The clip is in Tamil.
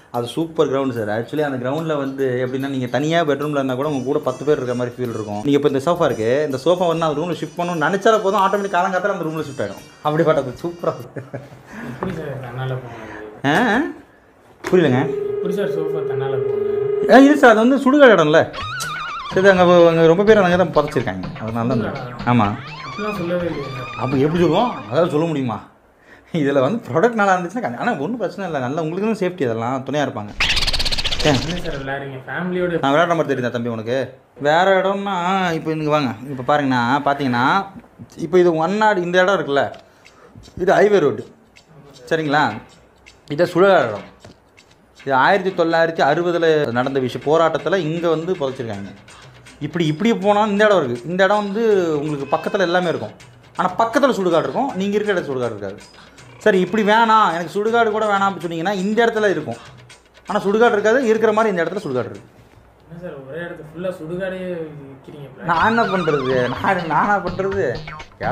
அது சூப்பர் கிரவுண்ட் சார் ஆக்சுவலி அந்த கிரவுண்டில் வந்து எப்படின்னா நீங்கள் தனியாக பெட்ரூமில் இருந்தால் கூட உங்க கூட பத்து பேர் இருக்கிற மாதிரி ஃபீல் இருக்கும் நீங்கள் இப்போ இந்த சோஃபா இருக்கு இந்த சோஃபா வந்து அந்த ரூமில் ஷிஃப்ட் பண்ணணும்னு நினச்சால போதும் ஆட்டோமேட்டிக் காலங்காத்தால அந்த ரூமில் ஷிஃப்ட் ஆகிடும் அப்படிப்பட்டது சூப்பராக எப்படி சார் தன்னால் போனது ஆ புரியலங்க எப்படி சார் சோஃபா தன்னால் போனது ஆ இது சார் அது வந்து சுடுகாடு இடம்ல சரி அங்கே அங்கே ரொம்ப பேர் அங்கே தான் புதைச்சிருக்காங்க அதனால தான் ஆமாம் அப்படிலாம் சொல்லவே இல்லையே சார் அப்போ எப்படி சொல்லுவோம் அதாவது சொல்ல முடியுமா இதில் வந்து ப்ராடக்ட் நல்லா இருந்துச்சுன்னா ஆனால் ஒன்றும் பிரச்சனை இல்லை நல்லா உங்களுக்கு தான் சேஃப்டி அதெல்லாம் துணையாக இருப்பாங்க ஏன் என்ன சார் விளையாடுறீங்க ஃபேமிலியோட நான் விளையாட மாதிரி தெரியுதா தம்பி உனக்கு வேறு இடம்னா இப்போ இங்கே வாங்க இப்போ பாருங்கண்ணா பார்த்தீங்கன்னா இப்போ இது ஒன் நாடு இந்த இடம் இருக்குல்ல இது ஹைவே ரோடு சரிங்களா இது சுழல் இடம் இது ஆயிரத்தி தொள்ளாயிரத்தி அறுபதில் நடந்த விஷயம் போராட்டத்தில் இங்கே வந்து புதைச்சிருக்காங்க இப்படி இப்படி போனால் இந்த இடம் இருக்குது இந்த இடம் வந்து உங்களுக்கு பக்கத்தில் எல்லாமே இருக்கும் ஆனால் பக்கத்தில் சுடுகாடு இருக்கும் நீங்கள் இருக்கிற இடத்துல சுடுகாடு இருக்காது சரி இப்படி வேணாம் எனக்கு சுடுகாடு கூட வேணாம் அப்படின்னு சொன்னீங்கன்னா இந்த இடத்துல இருக்கும் ஆனால் சுடுகாடு இருக்காது இருக்கிற மாதிரி இந்த இடத்துல சுடுகாடு இருக்குது என்ன சார் ஒரே இடத்துல ஃபுல்லாக சுடுகாடையே விற்கிறீங்க நான் என்ன பண்ணுறது நான் நானா பண்ணுறது